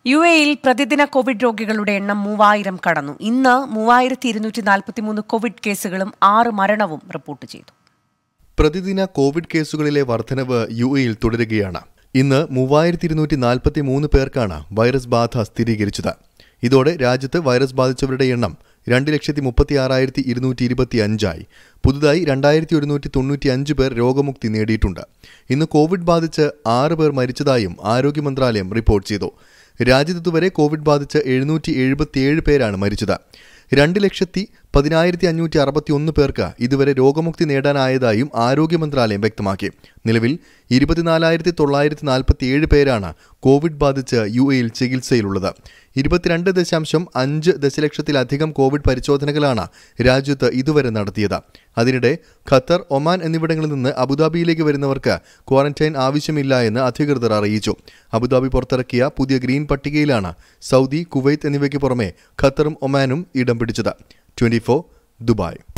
U എയിൽ പ്രതിദിന Covid രോഗികളുടെ എണ്ണം മൂവായിരം കടന്നു ഇന്ന് മൂവായിരത്തി ഇരുന്നൂറ്റി നാൽപ്പത്തിമൂന്ന് കോവിഡ് കേസുകളും ആറ് മരണവും റിപ്പോർട്ട് ചെയ്തു പ്രതിദിന കോവിഡ് കേസുകളിലെ വർധനവ് യു എയിൽ തുടരുകയാണ് ഇന്ന് മൂവായിരത്തി ഇരുന്നൂറ്റി നാൽപ്പത്തി മൂന്ന് പേർക്കാണ് വൈറസ് ബാധ സ്ഥിരീകരിച്ചത് ഇതോടെ രാജ്യത്ത് വൈറസ് ബാധിച്ചവരുടെ എണ്ണം രണ്ട് ലക്ഷത്തി മുപ്പത്തി ആറായിരത്തി ഇരുന്നൂറ്റി ഇരുപത്തി അഞ്ചായി പുതുതായി രണ്ടായിരത്തി ഒരുന്നൂറ്റി തൊണ്ണൂറ്റി അഞ്ച് പേർ രോഗമുക്തി നേടിയിട്ടുണ്ട് ഇന്ന് കോവിഡ് ബാധിച്ച് ആറ് പേർ മരിച്ചതായും ആരോഗ്യ മന്ത്രാലയം റിപ്പോർട്ട് ചെയ്തു രാജ്യത്ത് ഇതുവരെ കോവിഡ് ബാധിച്ച് എഴുന്നൂറ്റി എഴുപത്തിയേഴ് പേരാണ് മരിച്ചത് രണ്ട് ലക്ഷത്തി പതിനായിരത്തി അഞ്ഞൂറ്റി അറുപത്തി ഒന്ന് പേർക്ക് ഇതുവരെ രോഗമുക്തി നേടാനായതായും ആരോഗ്യ മന്ത്രാലയം വ്യക്തമാക്കി നിലവിൽ ഇരുപത്തിനാലായിരത്തി തൊള്ളായിരത്തി നാൽപ്പത്തിയേഴ് പേരാണ് കോവിഡ് ബാധിച്ച് യു എയിൽ ചികിത്സയിലുള്ളത് ഇരുപത്തിരണ്ട് ദശാംശം അഞ്ച് ദശലക്ഷത്തിലധികം കോവിഡ് പരിശോധനകളാണ് രാജ്യത്ത് ഇതുവരെ നടത്തിയത് അതിനിടെ ഖത്തർ ഒമാൻ എന്നിവിടങ്ങളിൽ നിന്ന് അബുദാബിയിലേക്ക് വരുന്നവർക്ക് ക്വാറന്റൈൻ ആവശ്യമില്ല എന്ന് അധികൃതർ അറിയിച്ചു അബുദാബി പുറത്തിറക്കിയ പുതിയ ഗ്രീൻ പട്ടികയിലാണ് സൗദി കുവൈത്ത് എന്നിവയ്ക്ക് പുറമെ ഖത്തറും ഒമാനും ഇടം പിടിച്ചത് ട്വന്റി ദുബായ്